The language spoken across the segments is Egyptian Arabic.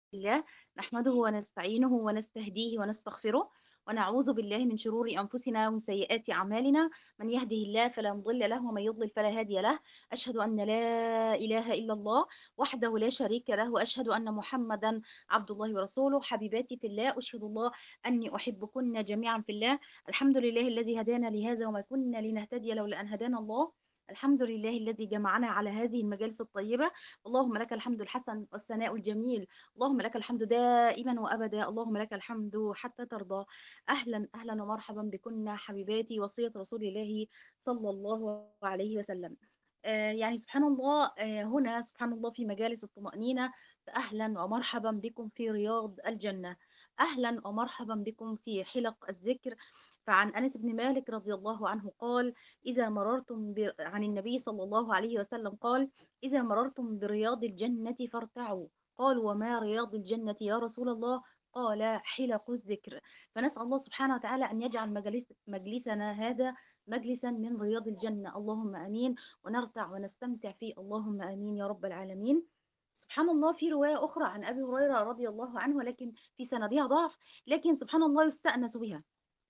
الله نحمده ونستعينه ونستهديه ونستغفره ونعوذ بالله من شرور أنفسنا ومن سيئات أعمالنا من يهده الله فلا مضل له ومن يضلل فلا هادي له أشهد أن لا إله إلا الله وحده لا شريك له وأشهد أن محمدا عبد الله ورسوله حبيباتي في الله أشهد الله أني أحبكن جميعا في الله الحمد لله الذي هدانا لهذا وما كنا لنهتدي لولا أن هدانا الله الحمد لله الذي جمعنا على هذه المجالس الطيبة اللهم لك الحمد الحسن والثناء الجميل اللهم لك الحمد دائما وأبدا اللهم لك الحمد حتى ترضى أهلا أهلا ومرحبا بكنا حبيباتي وصية رسول الله صلى الله عليه وسلم آه يعني سبحان الله آه هنا سبحان الله في مجالس الطمأنينة فأهلا ومرحبا بكم في رياض الجنة أهلا ومرحبا بكم في حلق الذكر فعن أنس بن مالك رضي الله عنه قال إذا مررتم ب... عن النبي صلى الله عليه وسلم قال إذا مررتم برياض الجنة فارتعوا قالوا وما رياض الجنة يا رسول الله قال حلق الذكر فنسأل الله سبحانه وتعالى أن يجعل مجلس مجلسنا هذا مجلسا من رياض الجنة اللهم أمين ونرتع ونستمتع فيه اللهم أمين يا رب العالمين سبحان الله في رواية أخرى عن أبي هريرة رضي الله عنه ولكن في سندها ضعف لكن سبحان الله يستأنس بها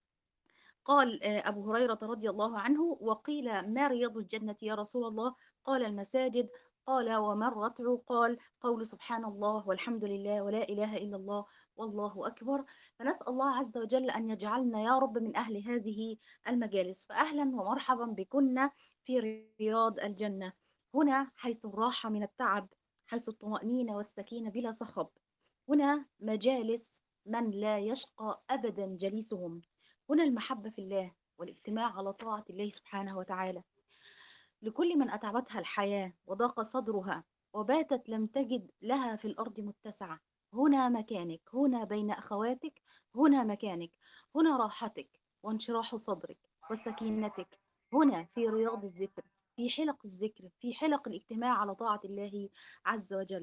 قال أبو هريرة رضي الله عنه وقيل ما رياض الجنة يا رسول الله قال المساجد قال وما الرتع قال قول سبحان الله والحمد لله ولا إله إلا الله والله أكبر فنسأل الله عز وجل أن يجعلنا يا رب من أهل هذه المجالس فأهلا ومرحبا بكنا في رياض الجنة هنا حيث الراحة من التعب حيث الطمأنينة والسكينة بلا صخب هنا مجالس من لا يشقى أبدا جليسهم هنا المحبة في الله والاجتماع على طاعة الله سبحانه وتعالى لكل من أتعبتها الحياة وضاق صدرها وباتت لم تجد لها في الأرض متسعة هنا مكانك هنا بين أخواتك هنا مكانك هنا راحتك وانشراح صدرك وسكينتك هنا في رياض الذكر في حلق الذكر في حلق الاجتماع على طاعة الله عز وجل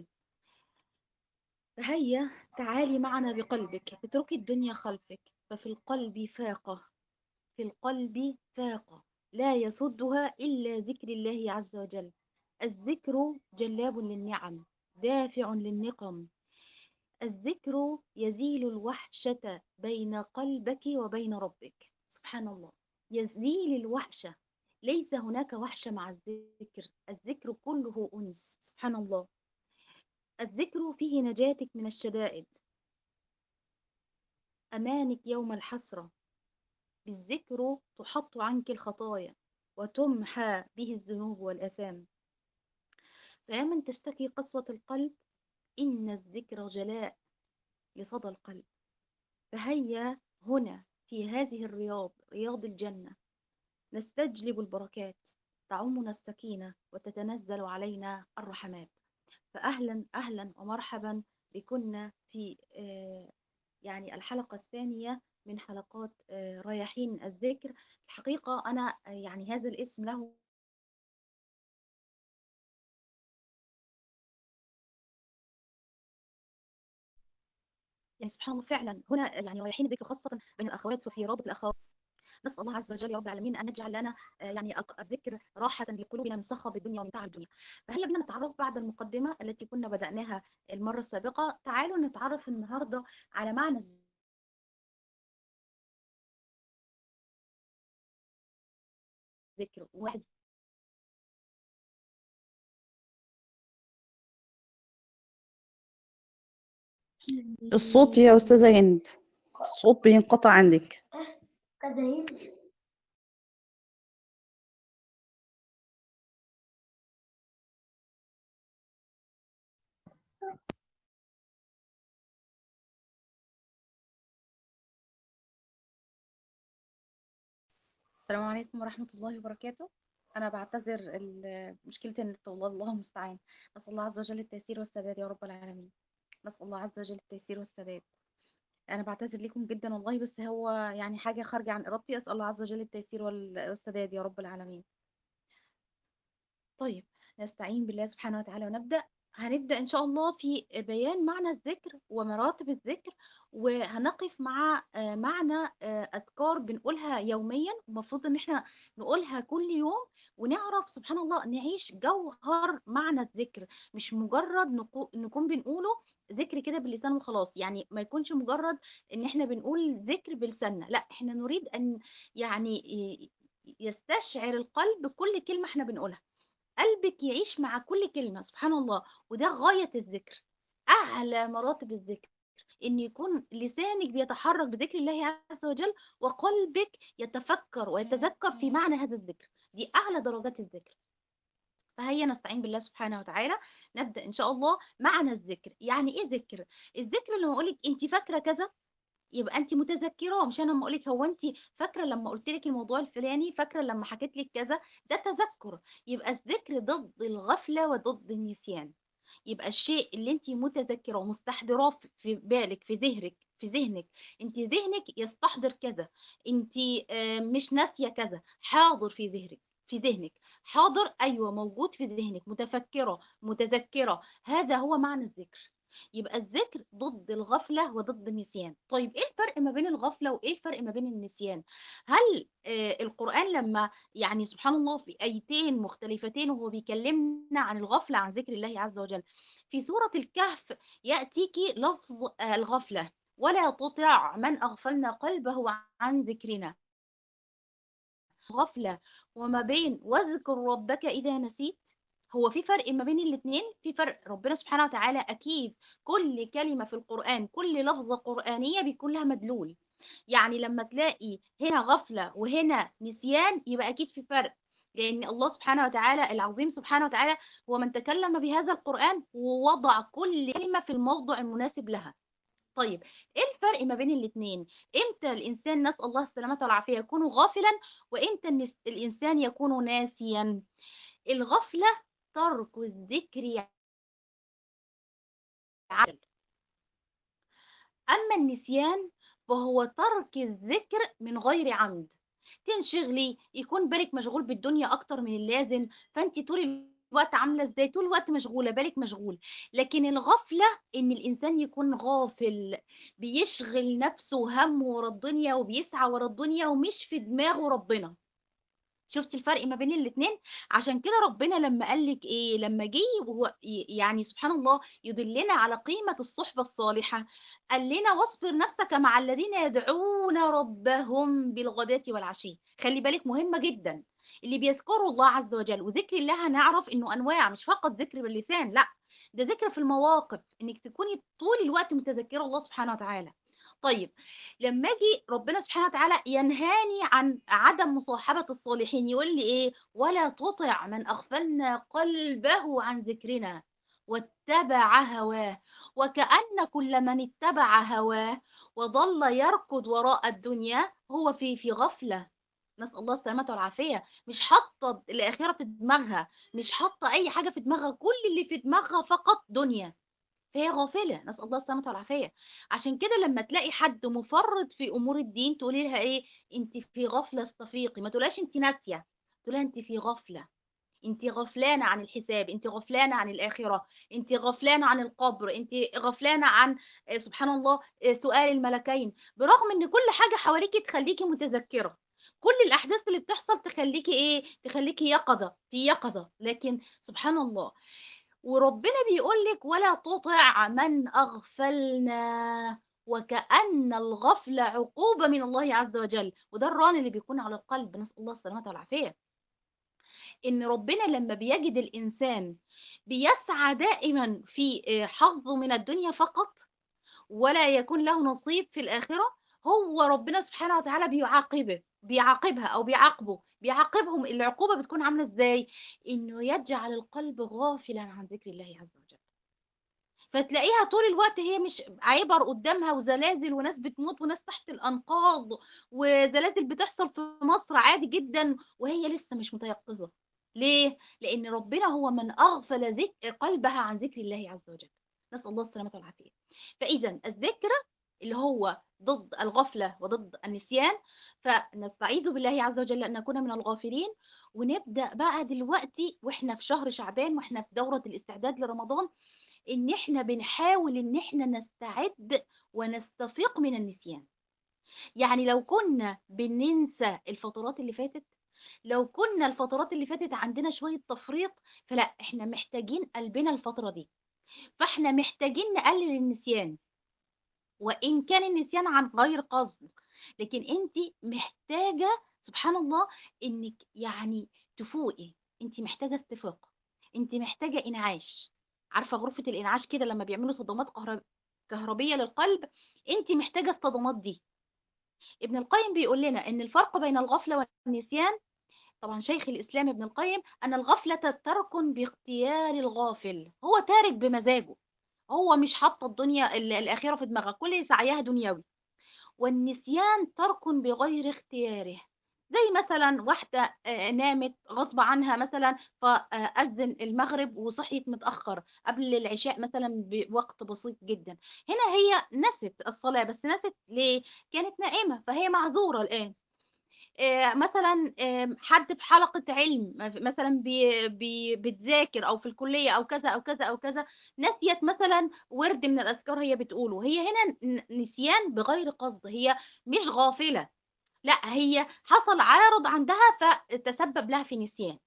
فهيا تعالي معنا بقلبك اتركي الدنيا خلفك ففي القلب فاقة في القلب فاقة لا يصدها إلا ذكر الله عز وجل الذكر جلاب للنعم دافع للنقم الذكر يزيل الوحشة بين قلبك وبين ربك سبحان الله يزيل الوحشة ليس هناك وحشة مع الذكر الذكر كله أنس سبحان الله الذكر فيه نجاتك من الشدائد أمانك يوم الحسرة بالذكر تحط عنك الخطايا وتمحى به الذنوب والأثام فيا من تشتكي قسوة القلب إن الذكر جلاء لصدى القلب فهيا هنا في هذه الرياض رياض الجنة نستجلب البركات تعمنا السكينة وتتنزل علينا الرحمات فأهلا أهلا ومرحبا بكنا في يعني الحلقة الثانية من حلقات رياحين الذكر الحقيقة أنا يعني هذا الاسم له يعني سبحان الله فعلا هنا يعني رياحين الذكر خاصة بين الأخوات وفي رابط الأخوات نسأل الله عز وجل يا رب العالمين أن يجعل لنا يعني الذكر راحة لقلوبنا من صخب الدنيا ومن تعب الدنيا فهيا بنا نتعرف بعد المقدمة التي كنا بدأناها المرة السابقة تعالوا نتعرف النهاردة على معنى الذكر واحد الصوت يا أستاذة هند الصوت بينقطع عندك السلام عليكم ورحمة الله وبركاته أنا بعتذر مشكلة النت والله الله المستعان نسأل الله عز وجل التيسير والسداد يا رب العالمين نسأل الله عز وجل التيسير والسداد أنا بعتذر لكم جدا والله بس هو يعني حاجة خارجة عن إرادتي أسأل الله عز وجل التيسير والسداد يا رب العالمين طيب نستعين بالله سبحانه وتعالى ونبدأ هنبدأ إن شاء الله في بيان معنى الذكر ومراتب الذكر وهنقف مع معنى أذكار بنقولها يوميا المفروض إن احنا نقولها كل يوم ونعرف سبحان الله نعيش جوهر معنى الذكر مش مجرد نكون بنقوله ذكر كده باللسان وخلاص يعني ما يكونش مجرد ان احنا بنقول ذكر بلساننا لا احنا نريد ان يعني ي- يستشعر القلب كل كلمة احنا بنقولها قلبك يعيش مع كل كلمة سبحان الله وده غاية الذكر أعلى مراتب الذكر إن يكون لسانك بيتحرك بذكر الله عز وجل وقلبك يتفكر ويتذكر في معنى هذا الذكر دي أعلى درجات الذكر فهيا نستعين بالله سبحانه وتعالى نبدأ إن شاء الله معنى الذكر يعني إيه ذكر الذكر لما أقولك أنت فاكرة كذا يبقى انت متذكراه مش انا لما اقول لك هو انت فاكره لما قلت لك الموضوع الفلاني فاكره لما حكيت لك كذا ده تذكر يبقى الذكر ضد الغفله وضد النسيان يبقى الشيء اللي انت متذكره ومستحضراه في- في بالك في ذهنك في ذهنك انت ذهنك يستحضر كذا انت آه، مش ناسيه كذا حاضر في ذهنك في ذهنك حاضر ايوه موجود في ذهنك متفكره متذكره هذا هو معنى الذكر يبقى الذكر ضد الغفلة وضد النسيان طيب ايه الفرق ما بين الغفلة وايه الفرق ما بين النسيان هل آه القرآن لما يعني سبحان الله في آيتين مختلفتين وهو بيكلمنا عن الغفلة عن ذكر الله عز وجل في سورة الكهف يأتيك لفظ آه الغفلة ولا تطع من أغفلنا قلبه عن ذكرنا غفلة وما بين واذكر ربك إذا نسيت هو في فرق ما بين الاثنين في فرق ربنا سبحانه وتعالى أكيد كل كلمة في القرآن كل لفظة قرآنية بيكون لها مدلول يعني لما تلاقي هنا غفلة وهنا نسيان يبقى أكيد في فرق لأن الله سبحانه وتعالى العظيم سبحانه وتعالى هو من تكلم بهذا القرآن ووضع كل كلمة في الموضع المناسب لها طيب ايه الفرق ما بين الاثنين امتى الانسان نسال الله السلامه والعافيه يكون غافلا وامتى النس- الانسان يكون ناسيا الغفله ترك الذكر عمل اما النسيان فهو ترك الذكر من غير عمد تنشغلي يكون بالك مشغول بالدنيا اكتر من اللازم فانت طول الوقت عامله ازاي طول الوقت مشغوله بالك مشغول لكن الغفله ان الانسان يكون غافل بيشغل نفسه همه ورا الدنيا وبيسعى ورا الدنيا ومش في دماغه ربنا شفت الفرق ما بين الاتنين عشان كده ربنا لما قال لك ايه لما جه وهو ي- يعني سبحان الله يدلنا على قيمة الصحبة الصالحة قال لنا واصبر نفسك مع الذين يدعون ربهم بالغداة والعشي خلي بالك مهمة جدا اللي بيذكروا الله عز وجل وذكر الله هنعرف انه انواع مش فقط ذكر باللسان لا ده ذكر في المواقف انك تكوني طول الوقت متذكرة الله سبحانه وتعالى طيب لما اجي ربنا سبحانه وتعالى ينهاني عن عدم مصاحبة الصالحين يقول لي ايه ولا تطع من اغفلنا قلبه عن ذكرنا واتبع هواه وكأن كل من اتبع هواه وظل يركض وراء الدنيا هو في في غفلة نسأل الله السلامة والعافية مش حاطة الآخرة في دماغها مش حاطة أي حاجة في دماغها كل اللي في دماغها فقط دنيا فهي غافلة نسأل الله السلامة والعافية عشان كده لما تلاقي حد مفرط في أمور الدين تقولي لها إيه أنت في غفلة استفيقي ما تقولهاش أنت ناسية تقولها أنت في غفلة أنت غفلانة عن الحساب أنت غفلانة عن الآخرة أنت غفلانة عن القبر أنت غفلانة عن آه، سبحان الله آه، سؤال الملكين برغم أن كل حاجة حواليكي تخليكي متذكرة كل الأحداث اللي بتحصل تخليكي إيه تخليكي يقظة في يقظة لكن سبحان الله وربنا بيقول لك ولا تطع من أغفلنا وكأن الغفلة عقوبة من الله عز وجل وده الران اللي بيكون على القلب نسأل الله السلامة والعافية إن ربنا لما بيجد الإنسان بيسعى دائما في آه، حظه من الدنيا فقط ولا يكون له نصيب في الآخرة هو ربنا سبحانه وتعالى بيعاقبه بيعاقبها أو بيعاقبه بيعاقبهم العقوبة بتكون عاملة إزاي إنه يجعل القلب غافلا عن ذكر الله عز وجل فتلاقيها طول الوقت هي مش عبر قدامها وزلازل وناس بتموت وناس تحت الأنقاض وزلازل بتحصل في مصر عادي جدا وهي لسه مش متيقظة ليه؟ لأن ربنا هو من أغفل ذك... قلبها عن ذكر الله عز وجل نسأل الله السلامة والعافية فإذا الذكر اللي هو ضد الغفلة وضد النسيان فنستعيذ بالله عز وجل أن نكون من الغافلين ونبدأ بقى دلوقتي وإحنا في شهر شعبان وإحنا في دورة الاستعداد لرمضان إن إحنا بنحاول إن إحنا نستعد ونستفيق من النسيان يعني لو كنا بننسى الفترات اللي فاتت لو كنا الفترات اللي فاتت عندنا شوية تفريط فلا احنا محتاجين قلبنا الفترة دي فاحنا محتاجين نقلل النسيان وإن كان النسيان عن غير قصد لكن أنت محتاجة سبحان الله إنك يعني تفوقي أنت محتاجة استفاق أنت محتاجة إنعاش عارفة غرفة الإنعاش كده لما بيعملوا صدمات كهرب... كهربية للقلب أنت محتاجة الصدمات دي ابن القيم بيقول لنا إن الفرق بين الغفلة والنسيان طبعا شيخ الإسلام ابن القيم أن الغفلة ترك باختيار الغافل هو تارك بمزاجه هو مش حاطه الدنيا ال- الآخرة في دماغها كل سعيها دنيوي والنسيان ترك بغير اختياره زي مثلا واحدة آه، نامت غصب عنها مثلا فأذن المغرب وصحيت متأخر قبل العشاء مثلا بوقت بسيط جدا هنا هي نست الصلاة بس نست ليه؟ كانت نائمة فهي معذورة الآن آه، مثلا آم، حد في حلقة علم مثلا بي بي بتذاكر أو في الكلية أو كذا أو كذا أو كذا نسيت مثلا ورد من الأذكار هي بتقوله هي هنا ن- نسيان بغير قصد هي مش غافلة لا هي حصل عارض عندها فتسبب لها في نسيان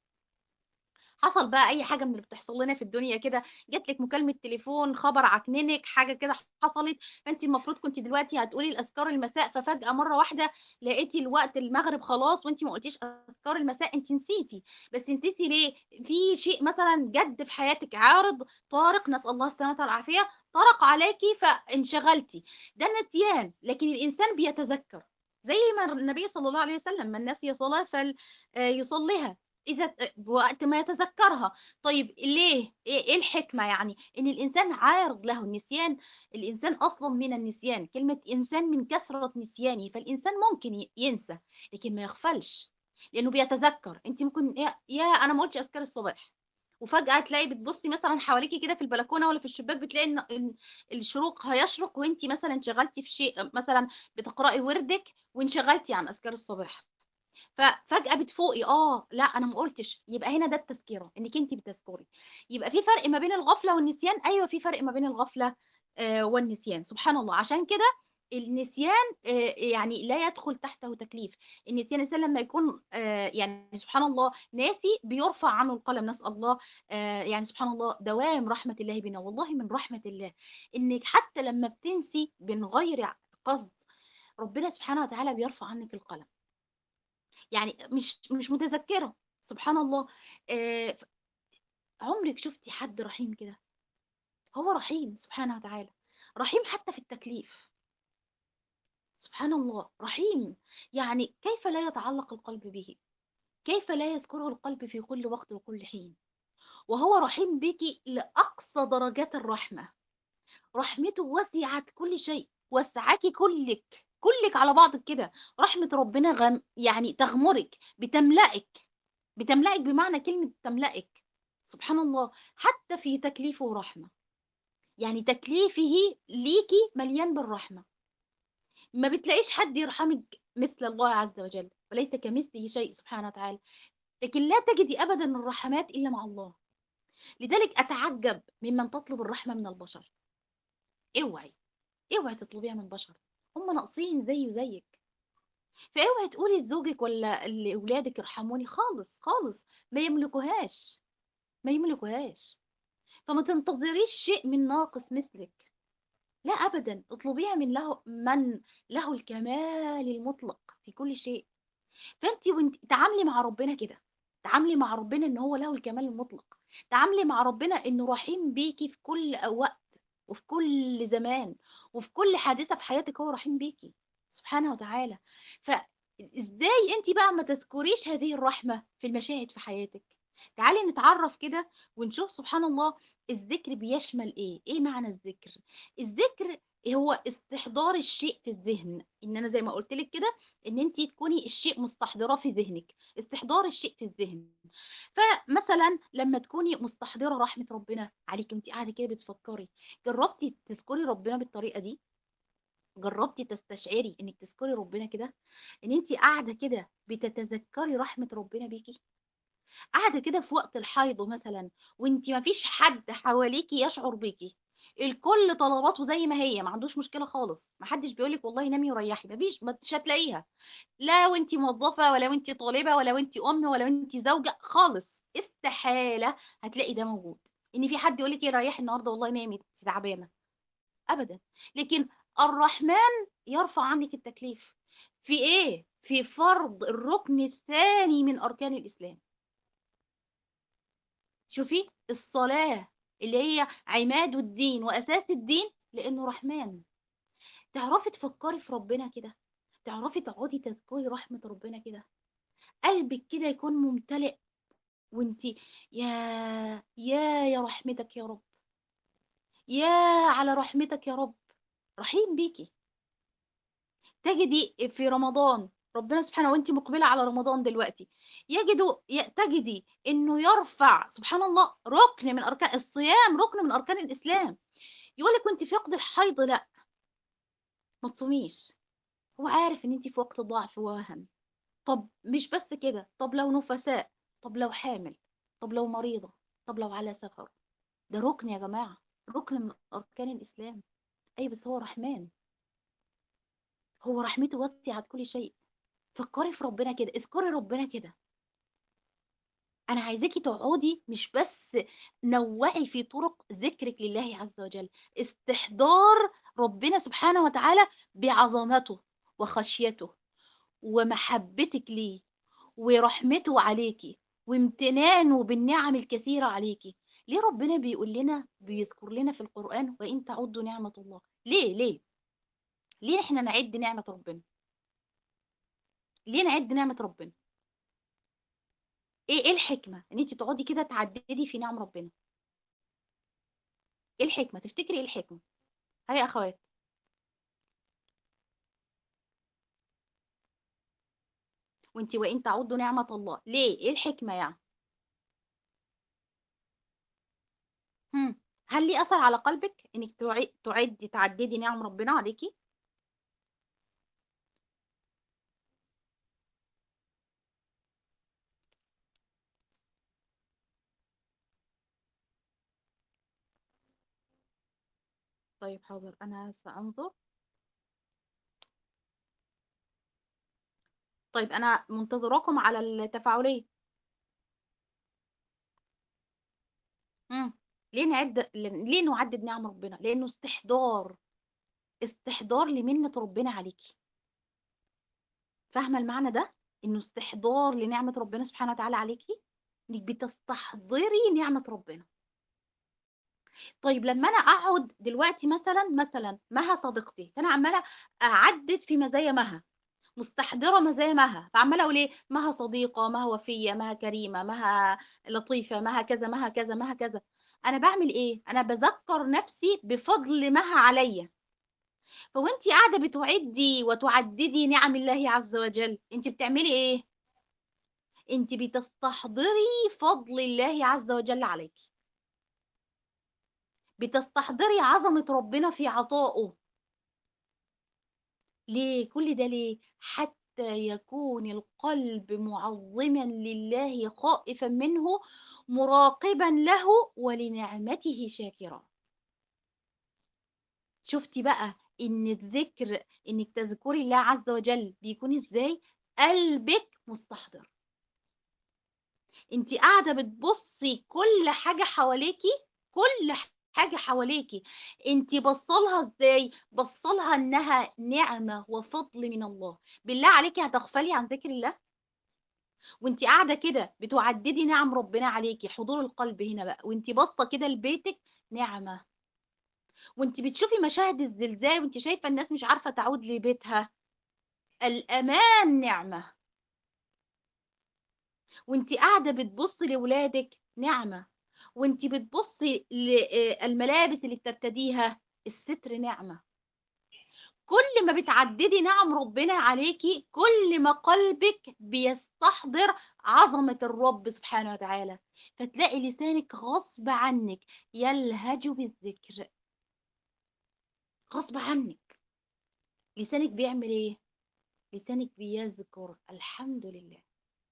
حصل بقى اي حاجه من اللي بتحصل لنا في الدنيا كده جات لك مكالمه تليفون خبر عكننك حاجه كده حصلت فانت المفروض كنت دلوقتي هتقولي الاذكار المساء ففجاه مره واحده لقيتي الوقت المغرب خلاص وانت ما قلتيش اذكار المساء انت نسيتي بس نسيتي ليه في شيء مثلا جد في حياتك عارض طارق نسال الله السلامه والعافيه طرق عليكي فانشغلتي ده نسيان لكن الانسان بيتذكر زي ما النبي صلى الله عليه وسلم من نسي صلاه فليصليها إذا وقت ما يتذكرها طيب ليه إيه إيه الحكمة يعني إن الإنسان عارض له النسيان الإنسان أصلا من النسيان كلمة إنسان من كثرة نسيانه فالإنسان ممكن ي- ينسى لكن ما يغفلش لأنه بيتذكر أنت ممكن يا, يا أنا ما قلتش أذكار الصباح وفجأة تلاقي بتبصي مثلا حواليكي كده في البلكونة ولا في الشباك بتلاقي إن إن الشروق هيشرق وانت مثلا انشغلتي في شيء مثلا بتقرأي وردك وانشغلتي عن أذكار الصباح ففجأة بتفوقي اه لا انا ما قلتش يبقى هنا ده التذكرة انك انت بتذكري يبقى في فرق ما بين الغفلة والنسيان ايوه في فرق ما بين الغفلة آه، والنسيان سبحان الله عشان كده النسيان آه، يعني لا يدخل تحته تكليف النسيان الانسان لما يكون آه، يعني سبحان الله ناسي بيرفع عنه القلم نسأل الله آه، يعني سبحان الله دوام رحمة الله بنا والله من رحمة الله انك حتى لما بتنسي من غير قصد ربنا سبحانه وتعالى بيرفع عنك القلم يعني مش مش متذكرة سبحان الله آه، عمرك شفتي حد رحيم كده هو رحيم سبحانه وتعالى رحيم حتى في التكليف سبحان الله رحيم يعني كيف لا يتعلق القلب به كيف لا يذكره القلب في كل وقت وكل حين وهو رحيم بك لأقصى درجات الرحمة رحمته وسعت كل شيء وسعاكي كلك كلك على بعضك كده رحمة ربنا غم يعني تغمرك بتملأك بتملأك بمعنى كلمة تملأك سبحان الله حتى في تكليفه رحمة يعني تكليفه ليكي مليان بالرحمة ما بتلاقيش حد يرحمك مثل الله عز وجل وليس كمثله شيء سبحانه وتعالى لكن لا تجدي أبدا الرحمات إلا مع الله لذلك أتعجب ممن تطلب الرحمة من البشر اوعي اوعي تطلبيها من بشر هم ناقصين زيه زيك فاوعي تقولي لزوجك ولا لاولادك ارحموني خالص خالص ما يملكوهاش ما يملكوهاش فما تنتظريش شيء من ناقص مثلك لا ابدا اطلبيها من له من له الكمال المطلق في كل شيء فانت وانت تعاملي مع ربنا كده تعاملي مع ربنا ان هو له الكمال المطلق تعاملي مع ربنا انه رحيم بيكي في كل وقت وفي كل زمان وفي كل حادثة في حياتك هو رحيم بيكي سبحانه وتعالى فازاي انت بقى ما تذكريش هذه الرحمة في المشاهد في حياتك تعالي نتعرف كده ونشوف سبحان الله الذكر بيشمل ايه ايه معنى الذكر الذكر هو استحضار الشيء في الذهن ان انا زي ما قلت لك كده ان انت تكوني الشيء مستحضراه في ذهنك استحضار الشيء في الذهن فمثلا لما تكوني مستحضره رحمه ربنا عليكي وانت قاعده كده بتفكري جربتي تذكري ربنا بالطريقه دي جربتي تستشعري انك تذكري ربنا كده ان انت قاعده كده بتتذكري رحمه ربنا بيكي قاعده كده في وقت الحيض مثلا وانت ما فيش حد حواليكي يشعر بيكي الكل طلباته زي ما هي ما عندوش مشكله خالص ما حدش بيقولك والله نامي وريحي ما فيش مش هتلاقيها لا وانت موظفه ولا وانت طالبه ولا وانت ام ولا وانت زوجه خالص استحاله هتلاقي ده موجود ان في حد يقول لك ايه ريحي النهارده والله نامت تعبانه ابدا لكن الرحمن يرفع عنك التكليف في ايه في فرض الركن الثاني من اركان الاسلام شوفي الصلاه اللي هي عماد الدين واساس الدين لانه رحمن تعرفي تفكري في ربنا كده تعرفي تقعدي تذكري رحمه ربنا كده قلبك كده يكون ممتلئ وانتي يا يا يا رحمتك يا رب يا على رحمتك يا رب رحيم بيكي تجدي في رمضان ربنا سبحانه وانت مقبلة على رمضان دلوقتي يجدوا ي- تجدي انه يرفع سبحان الله ركن من اركان الصيام ركن من اركان الاسلام يقول لك وانت في وقت الحيض لا ما تصوميش هو عارف ان انت في وقت ضعف ووهن طب مش بس كده طب لو نفساء طب لو حامل طب لو مريضة طب لو على سفر ده ركن يا جماعة ركن من اركان الاسلام اي بس هو رحمن هو رحمته واسعة كل شيء فكري في ربنا كده اذكري ربنا كده انا عايزاكي تقعدي مش بس نوعي في طرق ذكرك لله عز وجل استحضار ربنا سبحانه وتعالى بعظمته وخشيته ومحبتك ليه ورحمته عليكي وامتنانه بالنعم الكثيرة عليكي ليه ربنا بيقول لنا بيذكر لنا في القرآن وإن تعدوا نعمة الله ليه ليه ليه احنا نعد نعمة ربنا ليه نعد نعمة ربنا ايه ايه الحكمة ان انت تقعدي كده تعددي في نعم ربنا ايه الحكمة تفتكري ايه الحكمة هيا يا اخوات وانت وان تعدوا نعمة الله ليه ايه الحكمة يعني هم. هل ليه اثر على قلبك انك تعي- تعدي تعددي نعم ربنا عليكي طيب حاضر انا سانظر طيب انا منتظراكم على التفاعلية هم. ليه نعد ليه نعدد نعم ربنا لانه استحضار استحضار لمنة ربنا عليكي فاهمة المعنى ده انه استحضار لنعمة ربنا سبحانه وتعالى عليكي انك بتستحضري نعمة ربنا طيب لما انا اقعد دلوقتي مثلا مثلا مها صديقتي فانا عماله اعدد في مزايا مها مستحضره مزايا مها فعماله اقول ايه مها صديقه مها وفيه مها كريمه مها لطيفه مها كذا مها كذا مها كذا انا بعمل ايه انا بذكر نفسي بفضل مها عليا فوانت قاعده بتعدي وتعددي نعم الله عز وجل انت بتعملي ايه انت بتستحضري فضل الله عز وجل عليك بتستحضري عظمة ربنا في عطائه ليه كل ده ليه حتى يكون القلب معظما لله خائفا منه مراقبا له ولنعمته شاكرا شفتي بقى ان الذكر انك تذكري الله عز وجل بيكون ازاي قلبك مستحضر انت قاعده بتبصي كل حاجه حواليكي كل حاجه حواليكي انت بصلها ازاي بصلها انها نعمه وفضل من الله بالله عليكي هتغفلي عن ذكر الله وانت قاعده كده بتعددي نعم ربنا عليكي حضور القلب هنا بقى وانت باصه كده لبيتك نعمه وانت بتشوفي مشاهد الزلزال وانت شايفه الناس مش عارفه تعود لبيتها الامان نعمه وانت قاعده بتبصي لاولادك نعمه وانت بتبصي للملابس اللي بترتديها الستر نعمه كل ما بتعددي نعم ربنا عليكي كل ما قلبك بيستحضر عظمة الرب سبحانه وتعالى فتلاقي لسانك غصب عنك يلهج بالذكر غصب عنك لسانك بيعمل ايه لسانك بيذكر الحمد لله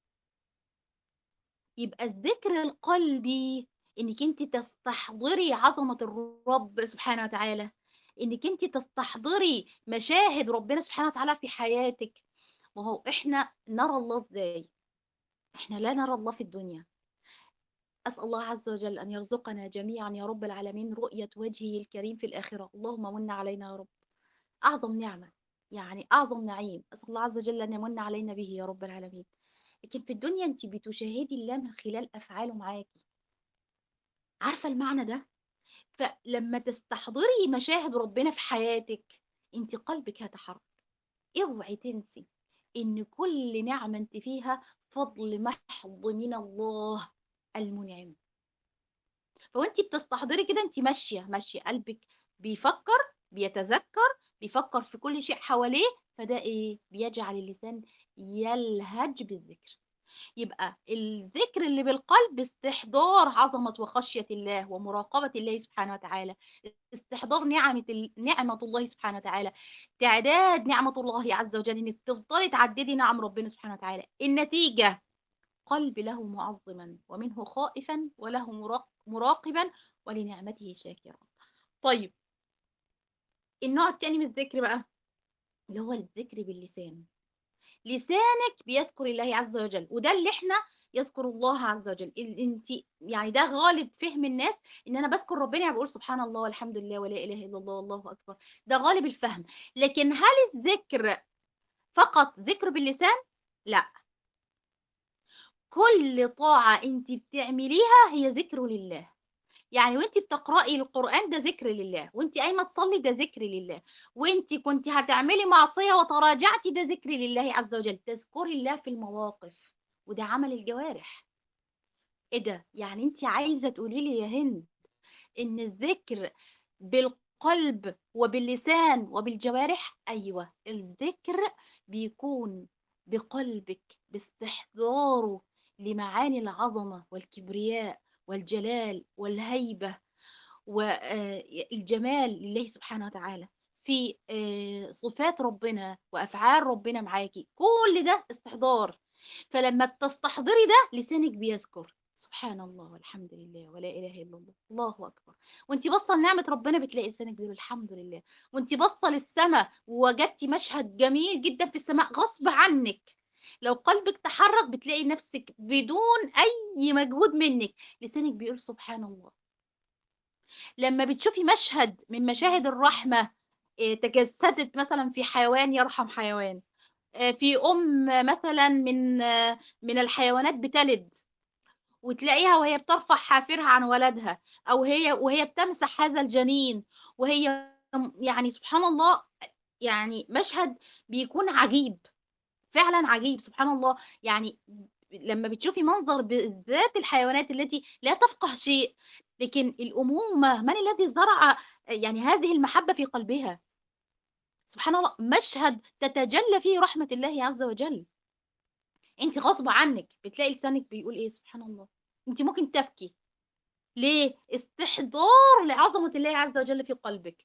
يبقى الذكر القلبي انك انت تستحضري عظمة الرب سبحانه وتعالى انك انت تستحضري مشاهد ربنا سبحانه وتعالى في حياتك وهو احنا نرى الله ازاي احنا لا نرى الله في الدنيا أسأل الله عز وجل أن يرزقنا جميعا يا رب العالمين رؤية وجهه الكريم في الآخرة اللهم من علينا يا رب أعظم نعمة يعني أعظم نعيم أسأل الله عز وجل أن يمن علينا به يا رب العالمين لكن في الدنيا أنت بتشاهدي الله من خلال أفعاله معاكي عارفة المعنى ده فلما تستحضري مشاهد ربنا في حياتك انت قلبك هيتحرك اوعي تنسي ان كل نعمة انت فيها فضل محض من الله المنعم فوانت بتستحضري كده انت ماشية ماشية قلبك بيفكر بيتذكر بيفكر في كل شيء حواليه فده ايه بيجعل اللسان يلهج بالذكر يبقى الذكر اللي بالقلب استحضار عظمة وخشية الله ومراقبة الله سبحانه وتعالى استحضار نعمة نعمة الله سبحانه وتعالى تعداد نعمة الله عز وجل انك تفضلي تعددي نعم ربنا سبحانه وتعالى النتيجة قلب له معظما ومنه خائفا وله مراقبا ولنعمته شاكرا طيب النوع الثاني من الذكر بقى اللي هو الذكر باللسان لسانك بيذكر الله عز وجل وده اللي احنا يذكر الله عز وجل انت يعني ده غالب فهم الناس ان انا بذكر ربنا يعني بقول سبحان الله والحمد لله ولا اله الا الله والله اكبر ده غالب الفهم لكن هل الذكر فقط ذكر باللسان لا كل طاعة انت بتعمليها هي ذكر لله يعني وانت بتقرأي القرآن ده ذكر لله وانت قايمة تصلي ده ذكر لله وانت كنت هتعملي معصية وتراجعتي ده ذكر لله عز وجل تذكري الله في المواقف وده عمل الجوارح ايه ده يعني انت عايزة تقولي لي يا هند ان الذكر بالقلب وباللسان وبالجوارح ايوه الذكر بيكون بقلبك باستحضاره لمعاني العظمة والكبرياء والجلال والهيبة والجمال لله سبحانه وتعالى في صفات ربنا وأفعال ربنا معاكي كل ده استحضار فلما تستحضري ده لسانك بيذكر سبحان الله والحمد لله ولا إله إلا الله الله أكبر وانت بصة لنعمة ربنا بتلاقي لسانك بيقول الحمد لله وانت بصة للسماء ووجدتي مشهد جميل جدا في السماء غصب عنك لو قلبك تحرك بتلاقي نفسك بدون أي مجهود منك لسانك بيقول سبحان الله لما بتشوفي مشهد من مشاهد الرحمة تجسدت مثلا في حيوان يرحم حيوان في أم مثلا من من الحيوانات بتلد وتلاقيها وهي بترفع حافرها عن ولدها أو هي وهي بتمسح هذا الجنين وهي يعني سبحان الله يعني مشهد بيكون عجيب فعلا عجيب سبحان الله يعني لما بتشوفي منظر بالذات الحيوانات التي لا تفقه شيء لكن الأمومة من الذي زرع يعني هذه المحبة في قلبها سبحان الله مشهد تتجلى فيه رحمة الله عز وجل انت غصب عنك بتلاقي لسانك بيقول ايه سبحان الله انت ممكن تبكي ليه استحضار لعظمة الله عز وجل في قلبك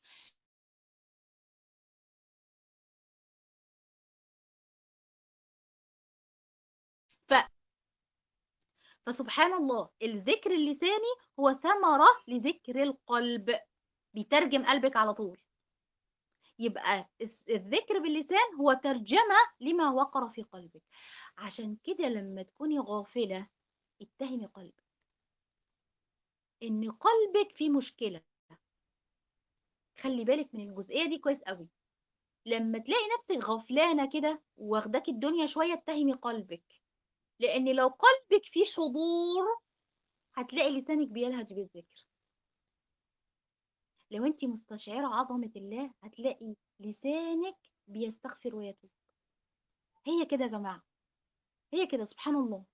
ف... فسبحان الله الذكر اللساني هو ثمرة لذكر القلب بيترجم قلبك على طول يبقى الذكر باللسان هو ترجمة لما وقر في قلبك عشان كده لما تكوني غافلة اتهمي قلبك ان قلبك فيه مشكلة خلي بالك من الجزئية دي كويس قوي لما تلاقي نفسك غفلانة كده واخداك الدنيا شوية اتهمي قلبك لان لو قلبك فيه حضور هتلاقي لسانك بيلهج بالذكر لو انت مستشعرة عظمة الله هتلاقي لسانك بيستغفر ويتوب هي كده يا جماعة هي كده سبحان الله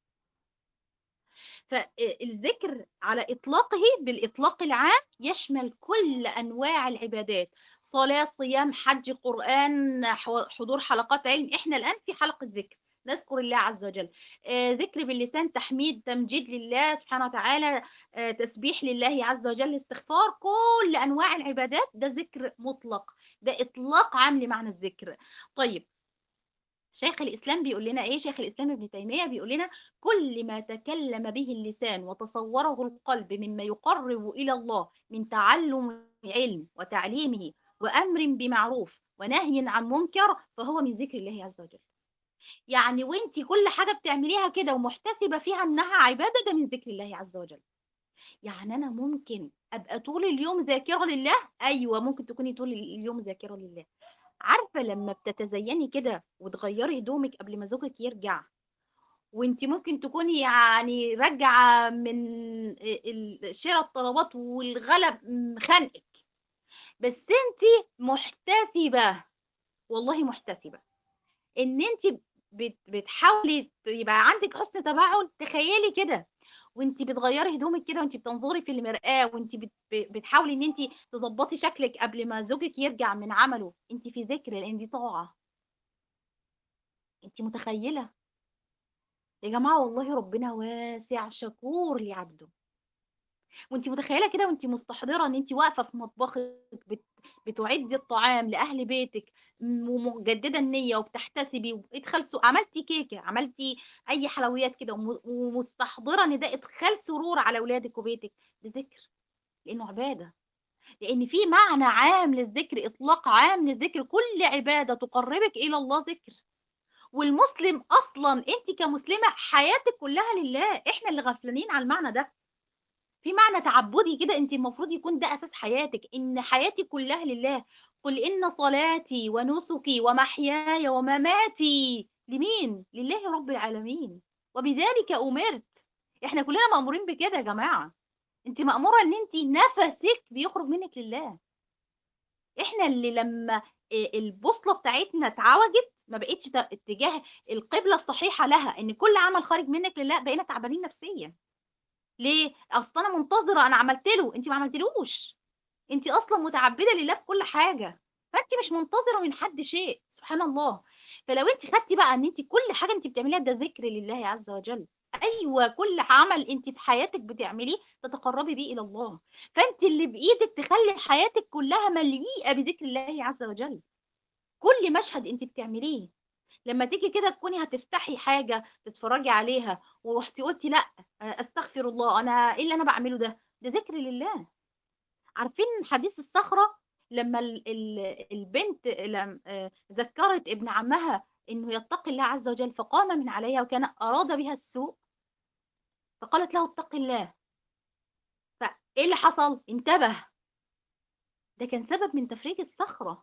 فالذكر على إطلاقه بالإطلاق العام يشمل كل أنواع العبادات صلاة صيام حج قرآن حضور حلقات علم إحنا الآن في حلقة ذكر نذكر الله عز وجل آه ذكر باللسان تحميد تمجيد لله سبحانه وتعالى آه تسبيح لله عز وجل استغفار كل أنواع العبادات ده ذكر مطلق ده إطلاق عام لمعنى الذكر طيب شيخ الإسلام بيقول لنا إيه شيخ الإسلام ابن تيمية بيقول لنا كل ما تكلم به اللسان وتصوره القلب مما يقرب إلى الله من تعلم علم وتعليمه وأمر بمعروف ونهي عن منكر فهو من ذكر الله عز وجل يعني وانت كل حاجة بتعمليها كده ومحتسبة فيها انها عبادة ده من ذكر الله عز وجل يعني انا ممكن ابقى طول اليوم ذاكره لله ايوه ممكن تكوني طول اليوم ذاكره لله عارفه لما بتتزيني كده وتغيري هدومك قبل ما زوجك يرجع وانت ممكن تكوني يعني راجعه من ال- ال- شراء الطلبات والغلب خانقك بس انت محتسبه والله محتسبه ان انت بت- بتحاولي ت- يبقى عندك حسن تفاعل تخيلي كده وانت بتغيري هدومك كده وانت بتنظري في المرآة وانت بت- ب- بتحاولي ان انت تظبطي شكلك قبل ما زوجك يرجع من عمله انت في ذكر لان دي طاعة انت متخيلة يا جماعة والله ربنا واسع شكور لعبده وانت متخيله كده وانت مستحضره ان انت واقفه في مطبخك بت... بتعدي الطعام لاهل بيتك م- ومجدده النيه وبتحتسبي وادخال سو... عملتي كيكه عملتي اي حلويات كده وم... ومستحضره ان ده ادخال سرور على اولادك وبيتك ده ذكر لانه عباده لان في معنى عام للذكر اطلاق عام للذكر كل عباده تقربك الى الله ذكر والمسلم اصلا انت كمسلمه حياتك كلها لله احنا اللي غفلانين على المعنى ده في معنى تعبدي كده انت المفروض يكون ده اساس حياتك ان حياتي كلها لله قل ان صلاتي ونسكي ومحياي ومماتي لمين لله رب العالمين وبذلك امرت احنا كلنا مامورين بكده يا جماعه انت ماموره ان انت نفسك بيخرج منك لله احنا اللي لما البوصله بتاعتنا اتعوجت ما بقتش ت- اتجاه القبله الصحيحه لها ان كل عمل خارج منك لله بقينا تعبانين نفسيا ليه اصل انا منتظره انا عملت له انت ما عملتلوش انت اصلا متعبده لله في كل حاجه فانت مش منتظره من حد شيء سبحان الله فلو انت خدتي بقى ان انت كل حاجه انت بتعمليها ده ذكر لله عز وجل ايوه كل عمل انت في حياتك بتعمليه تتقربي بيه الى الله فانت اللي بايدك تخلي حياتك كلها مليئه بذكر الله عز وجل كل مشهد انت بتعمليه لما تيجي كده تكوني هتفتحي حاجه تتفرجي عليها ورحتي قلتي لا استغفر الله انا ايه اللي انا بعمله ده ده ذكر لله عارفين حديث الصخره لما ال ال البنت لم آه، ذكرت ابن عمها انه يتقي الله عز وجل فقام من عليها وكان اراد بها السوء فقالت له اتق الله فايه اللي حصل انتبه ده كان سبب من تفريج الصخره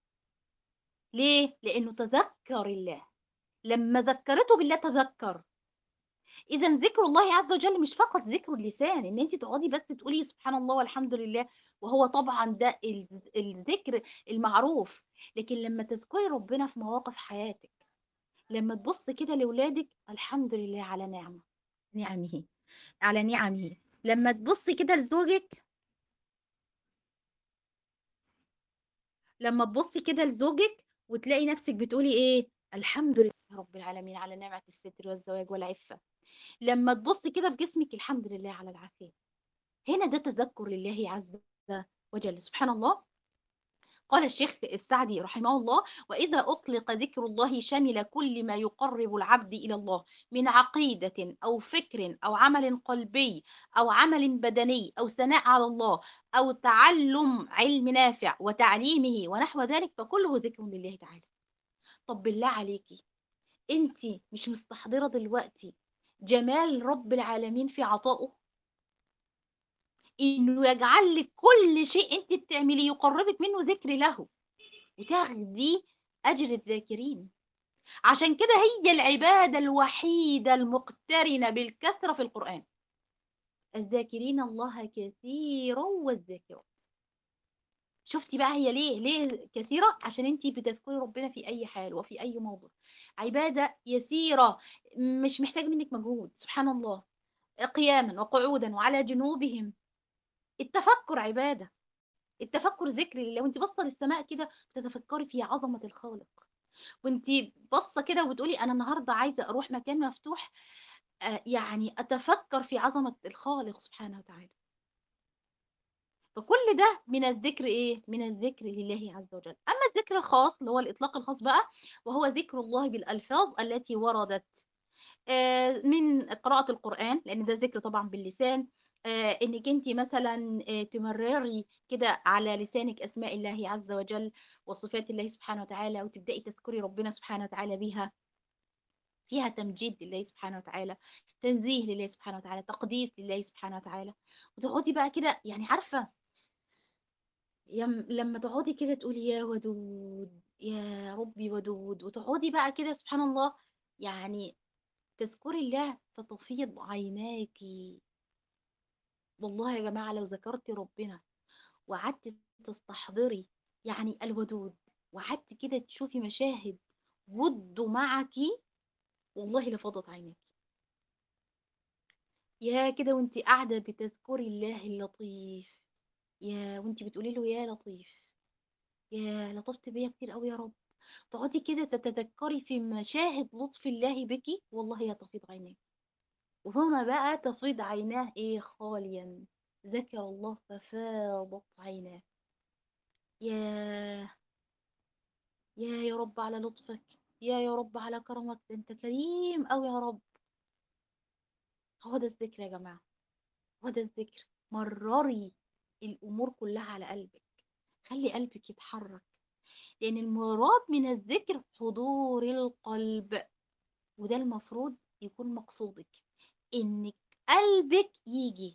ليه لانه تذكر الله لما ذكرته بالله تذكر اذا ذكر الله عز وجل مش فقط ذكر اللسان ان انت تقعدي بس تقولي سبحان الله والحمد لله وهو طبعا ده ال- الذكر المعروف لكن لما تذكري ربنا في مواقف حياتك لما تبص كده لاولادك الحمد لله على نعمه نعمه على نعمه لما تبصي كده لزوجك لما تبصي كده لزوجك وتلاقي نفسك بتقولي ايه الحمد لله رب العالمين على نعمة الستر والزواج والعفة لما تبصي كده في جسمك الحمد لله على العافية هنا ده تذكر لله عز وجل سبحان الله قال الشيخ السعدي رحمه الله وإذا أطلق ذكر الله شمل كل ما يقرب العبد إلى الله من عقيدة أو فكر أو عمل قلبي أو عمل بدني أو ثناء على الله أو تعلم علم نافع وتعليمه ونحو ذلك فكله ذكر لله تعالى طب بالله عليكي انت مش مستحضرة دلوقتي جمال رب العالمين في عطائه انه يجعل لك كل شيء انت بتعمليه يقربك منه ذكر له وتاخدي اجر الذاكرين عشان كده هي العبادة الوحيدة المقترنة بالكثرة في القرآن الذاكرين الله كثيرا والذاكرات شفتي بقى هي ليه ليه كثيرة عشان انت بتذكري ربنا في اي حال وفي اي موضع عبادة يسيرة مش محتاج منك مجهود سبحان الله قياما وقعودا وعلى جنوبهم التفكر عبادة التفكر ذكر لله وانت باصه للسماء كده بتتفكري في عظمة الخالق وانت باصه كده وبتقولي انا النهارده عايزه اروح مكان مفتوح آه، يعني اتفكر في عظمة الخالق سبحانه وتعالى فكل ده من الذكر ايه من الذكر لله عز وجل اما الذكر الخاص اللي هو الاطلاق الخاص بقى وهو ذكر الله بالالفاظ التي وردت آه، من قراءة القرآن لأن ده ذكر طبعا باللسان آه، انك انت مثلا آه، تمرري كده على لسانك اسماء الله عز وجل وصفات الله سبحانه وتعالى وتبدأي تذكري ربنا سبحانه وتعالى بيها فيها تمجيد لله سبحانه وتعالى تنزيه لله سبحانه وتعالى تقديس لله سبحانه وتعالى وتقعدي بقى كده يعني عارفة يم لما تقعدي كده تقولي يا ودود يا ربي ودود وتقعدي بقى كده سبحان الله يعني تذكري الله فتفيض عيناكي والله يا جماعة لو ذكرتي ربنا وقعدت تستحضري يعني الودود وقعدت كده تشوفي مشاهد وده معك والله لفضت عيناك يا كده وانت قاعدة بتذكري الله اللطيف يا وانت بتقولي له يا لطيف يا لطفت بيا كتير قوي يا رب تقعدي كده تتذكري في مشاهد لطف الله بك والله هتفيض عيناك وهنا بقى تفيض عيناه ايه خاليا ذكر الله ففاضت عيناه يا يا يا رب على لطفك يا يا رب على كرمك ده انت كريم قوي يا رب هو ده الذكر يا جماعة هو ده الذكر مرري الأمور كلها على قلبك خلي قلبك يتحرك لأن المراد من الذكر حضور القلب وده المفروض يكون مقصودك إنك قلبك يجي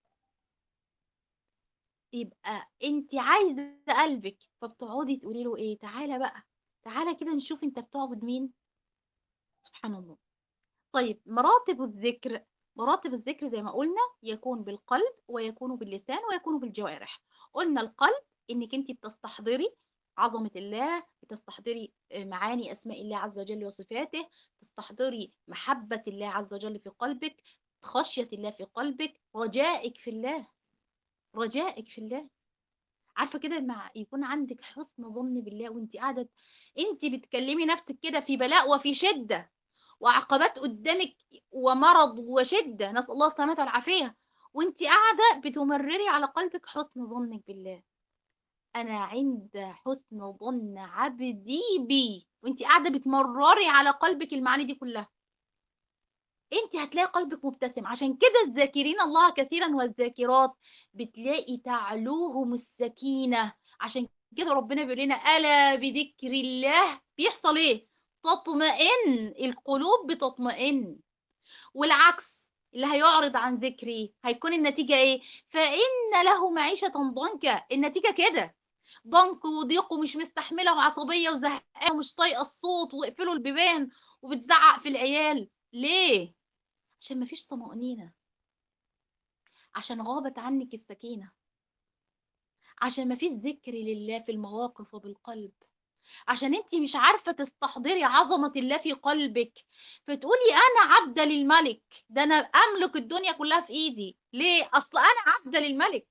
يبقى انت عايزة قلبك فبتقعدي تقولي له ايه تعالى بقى تعالى كده نشوف انت بتعبد مين سبحان الله طيب مراتب الذكر مراتب الذكر زي ما قلنا يكون بالقلب ويكون باللسان ويكون بالجوارح قلنا القلب انك انت بتستحضري عظمة الله بتستحضري معاني أسماء الله عز وجل وصفاته تستحضري محبة الله عز وجل في قلبك خشية الله في قلبك رجائك في الله رجائك في الله عارفة كده مع يكون عندك حسن ظن بالله وانت قاعدة انت بتكلمي نفسك كده في بلاء وفي شدة وعقبات قدامك ومرض وشدة نسأل الله السلامة والعافية وانت قاعدة بتمرري على قلبك حسن ظنك بالله أنا عند حسن ظن عبدي بي وانت قاعدة بتمرري على قلبك المعاني دي كلها انت هتلاقي قلبك مبتسم عشان كده الذاكرين الله كثيرا والذاكرات بتلاقي تعلوهم السكينة عشان كده ربنا بيقول لنا ألا بذكر الله بيحصل ايه تطمئن القلوب بتطمئن والعكس اللي هيعرض عن ذكري هيكون النتيجة ايه فإن له معيشة ضنكا النتيجة كده ضنك وضيق ومش مستحملة وعصبية وزهقانة ومش طايقة الصوت واقفلوا البيبان وبتزعق في العيال ليه عشان مفيش طمأنينة عشان غابت عنك السكينة عشان مفيش ذكر لله في المواقف وبالقلب عشان انت مش عارفة تستحضري عظمة الله في قلبك فتقولي انا عبدة للملك ده انا املك الدنيا كلها في ايدي ليه اصل انا عبدة للملك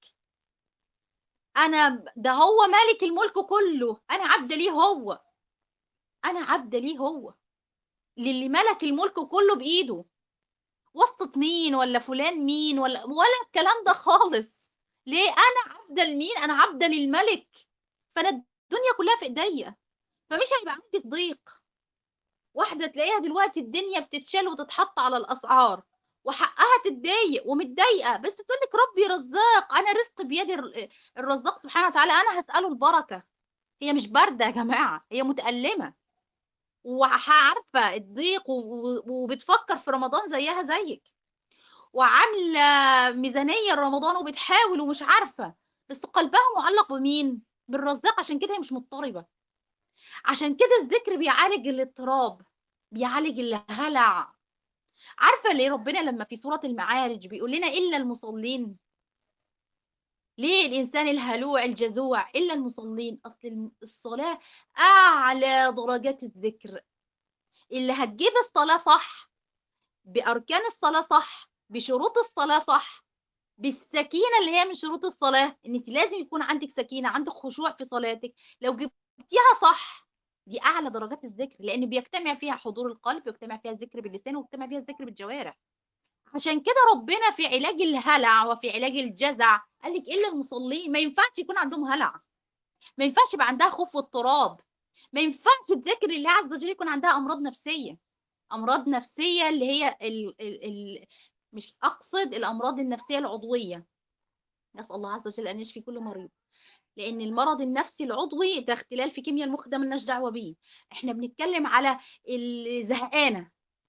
انا ده هو مالك الملك كله انا عبدة ليه هو انا عبدة ليه هو للي ملك الملك كله بايده وسط مين ولا فلان مين ولا ولا الكلام ده خالص ليه انا عبدة لمين انا عبدة للملك فانا الدنيا كلها في ايديا فمش هيبقى عندك ضيق واحدة تلاقيها دلوقتي الدنيا بتتشال وتتحط على الاسعار وحقها تتضايق ومتضايقه بس تقول لك ربي رزاق انا رزق بيد الرزاق سبحانه وتعالى انا هساله البركه هي مش بارده يا جماعه هي متالمه وعارفه الضيق وبتفكر في رمضان زيها زيك وعامله ميزانيه لرمضان وبتحاول ومش عارفه بس قلبها معلق بمين بالرزاق عشان كده هي مش مضطربه عشان كده الذكر بيعالج الاضطراب بيعالج الهلع عارفة ليه ربنا لما في سورة المعارج بيقول لنا إلا المصلين ليه الإنسان الهلوع الجزوع إلا المصلين أصل الصلاة أعلى درجات الذكر اللي هتجيب الصلاة صح بأركان الصلاة صح بشروط الصلاة صح بالسكينة اللي هي من شروط الصلاة إن انت لازم يكون عندك سكينة عندك خشوع في صلاتك لو جبتيها صح دي اعلى درجات الذكر لان بيجتمع فيها حضور القلب ويجتمع فيها الذكر باللسان ويجتمع فيها الذكر بالجوارح عشان كده ربنا في علاج الهلع وفي علاج الجزع قال لك الا المصلين ما ينفعش يكون عندهم هلع ما ينفعش يبقى عندها خوف واضطراب ما ينفعش تذكر الله عز وجل يكون عندها امراض نفسيه امراض نفسيه اللي هي ال ال ال مش اقصد الامراض النفسيه العضويه نسال الله عز وجل ان يشفي كل مريض لان المرض النفسي العضوي ده اختلال في كيمياء المخ ده ملناش دعوه بيه احنا بنتكلم على الزهقانه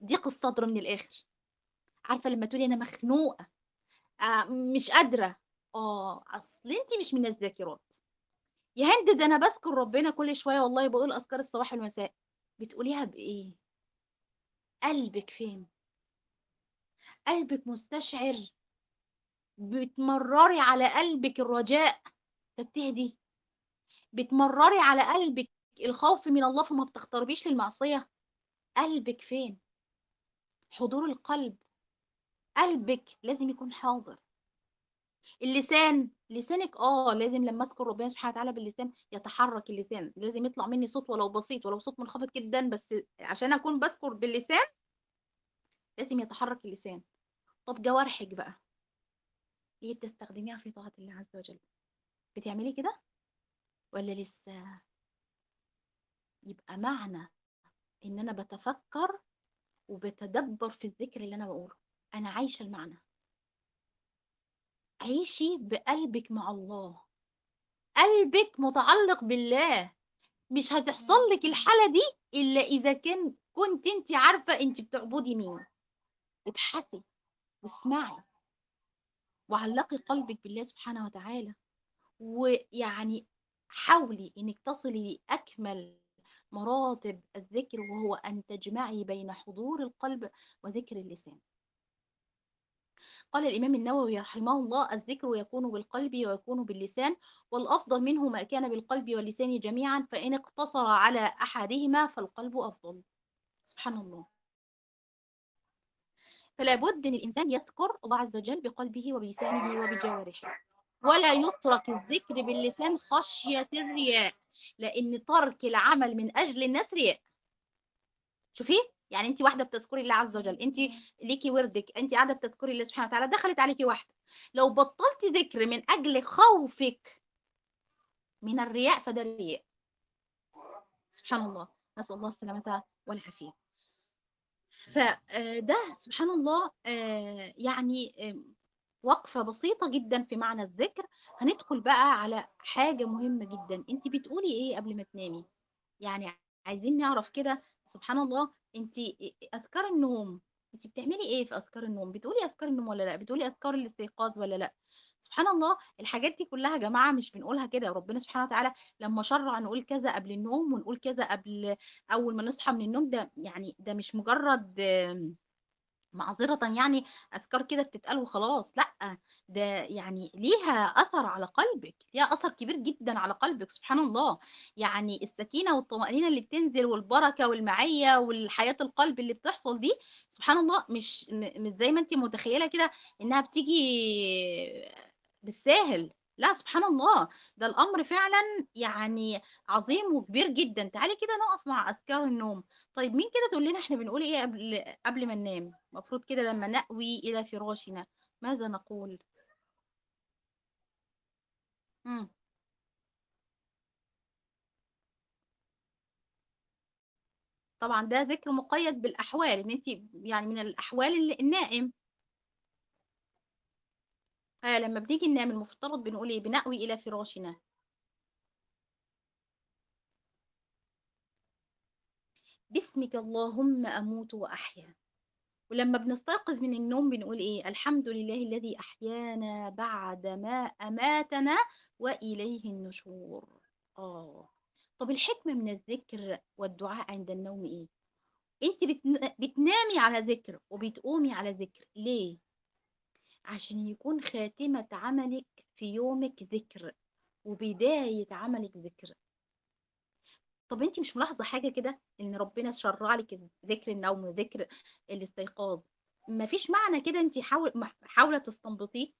ضيق الصدر من الاخر عارفه لما تقولي انا مخنوقه آه مش قادره اه اصل انت مش من الذاكرات يا هند ده انا بذكر ربنا كل شويه والله بقول اذكار الصباح والمساء بتقوليها بايه قلبك فين قلبك مستشعر بتمرري على قلبك الرجاء فبتهدي بتمرري على قلبك الخوف من الله فما بتقتربيش للمعصيه قلبك فين حضور القلب قلبك لازم يكون حاضر اللسان لسانك اه لازم لما اذكر ربنا سبحانه وتعالى باللسان يتحرك اللسان لازم يطلع مني صوت ولو بسيط ولو صوت منخفض جدا بس عشان اكون بذكر باللسان لازم يتحرك اللسان طب جوارحك بقى ايه بتستخدميها في طاعة الله عز وجل بتعملي كده ولا لسه يبقى معنى ان انا بتفكر وبتدبر في الذكر اللي انا بقوله انا عايشة المعنى عيشي بقلبك مع الله قلبك متعلق بالله مش هتحصل لك الحالة دي إلا إذا كان كنت انت عارفة انت بتعبدي مين ابحثي واسمعي وعلقي قلبك بالله سبحانه وتعالى ويعني حاولي انك تصلي لأكمل مراتب الذكر وهو أن تجمعي بين حضور القلب وذكر اللسان قال الإمام النووي رحمه الله الذكر يكون بالقلب ويكون باللسان والأفضل منه ما كان بالقلب واللسان جميعا فإن اقتصر على أحدهما فالقلب أفضل سبحان الله فلا بد أن الإنسان يذكر الله عز وجل بقلبه وبلسانه وبجوارحه ولا يترك الذكر باللسان خشية الرياء لأن ترك العمل من أجل الناس رياء شوفي يعني انت واحده بتذكري الله عز وجل انت ليكي وردك انت قاعده بتذكري الله سبحانه وتعالى دخلت عليكي واحده لو بطلتي ذكر من اجل خوفك من الرياء فده رياء سبحان الله نسال الله السلامه والعافيه فده سبحان الله يعني وقفه بسيطه جدا في معنى الذكر هندخل بقى على حاجه مهمه جدا انت بتقولي ايه قبل ما تنامي يعني عايزين نعرف كده سبحان الله انت اذكار النوم انت بتعملي ايه في اذكار النوم بتقولي اذكار النوم ولا لا بتقولي اذكار الاستيقاظ ولا لا سبحان الله الحاجات دي كلها يا جماعه مش بنقولها كده ربنا سبحانه وتعالى لما شرع نقول كذا قبل النوم ونقول كذا قبل اول ما نصحى من النوم ده يعني ده مش مجرد معذرة يعني أذكار كده بتتقال وخلاص لا ده يعني ليها أثر على قلبك ليها أثر كبير جدا على قلبك سبحان الله يعني السكينة والطمأنينة اللي بتنزل والبركة والمعية والحياة القلب اللي بتحصل دي سبحان الله مش مش زي ما انت متخيلة كده إنها بتيجي بالساهل لا سبحان الله ده الأمر فعلا يعني عظيم وكبير جدا تعالي كده نقف مع أذكار النوم طيب مين كده تقول لنا احنا بنقول ايه قبل قبل ما ننام المفروض كده لما نأوي إلى فراشنا ماذا نقول مم. طبعا ده ذكر مقيد بالأحوال ان انت يعني من الأحوال اللي النائم آه لما بنيجي ننام المفترض بنقول ايه بنأوي إلى فراشنا باسمك اللهم أموت وأحيا ولما بنستيقظ من النوم بنقول ايه الحمد لله الذي أحيانا بعد ما أماتنا وإليه النشور آه طب الحكمة من الذكر والدعاء عند النوم ايه انت بتنامي على ذكر وبتقومي على ذكر ليه عشان يكون خاتمة عملك في يومك ذكر وبداية عملك ذكر طب انت مش ملاحظة حاجة كده ان ربنا شرع لك ذكر النوم وذكر الاستيقاظ مفيش معنى كده انت حاول حاولة تستنبطيه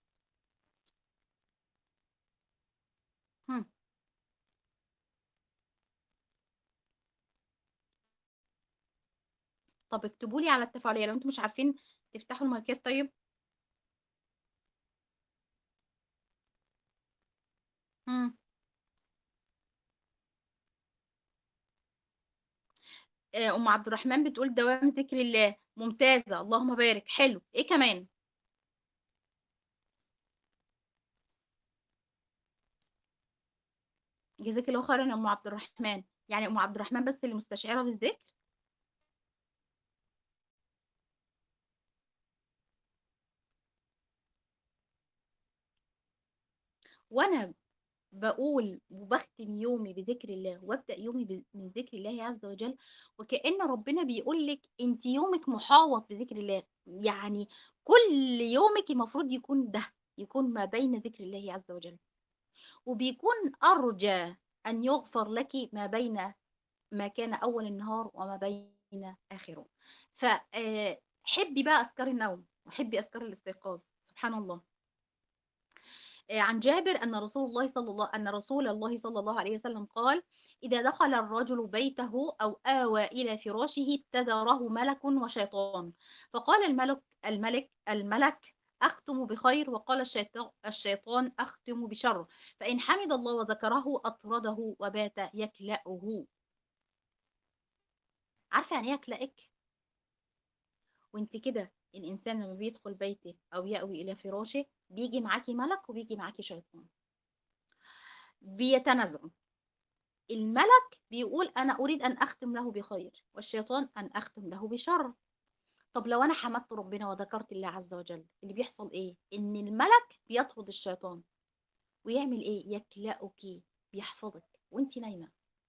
هم. طب اكتبوا لي على التفاعلية لو انتم مش عارفين تفتحوا المايكات طيب هم. ام عبد الرحمن بتقول دوام ذكر الله ممتازة اللهم بارك حلو ايه كمان جزاك الله خيرا يا ام عبد الرحمن يعني ام عبد الرحمن بس اللي مستشعرة بالذكر وانا بقول وبختم يومي بذكر الله وابدا يومي ب- من ذكر الله عز وجل وكأن ربنا بيقول لك انت يومك محاوط بذكر الله يعني كل يومك المفروض يكون ده يكون ما بين ذكر الله عز وجل وبيكون ارجى ان يغفر لك ما بين ما كان اول النهار وما بين اخره فحبي بقى اذكار النوم وحبي اذكار الاستيقاظ سبحان الله آه، عن جابر أن رسول الله صلى الله أن رسول الله صلى الله عليه وسلم قال إذا دخل الرجل بيته أو آوى إلى فراشه ابتدره ملك وشيطان فقال الملك الملك الملك أختم بخير وقال الشيطان, الشيطان أختم بشر فإن حمد الله وذكره أطرده وبات يكلأه عارفة يعني إيه يكلأك وانت كده الإنسان لما بيدخل بيته أو يأوي إلى فراشه بيجي معاكي ملك وبيجي معاكي شيطان بيتنازعوا الملك بيقول أنا أريد أن أختم له بخير والشيطان أن أختم له بشر طب لو أنا حمدت ربنا وذكرت الله عز وجل اللي بيحصل إيه؟ إن الملك بيطرد الشيطان ويعمل إيه؟ يكلأك بيحفظك وانت نايمة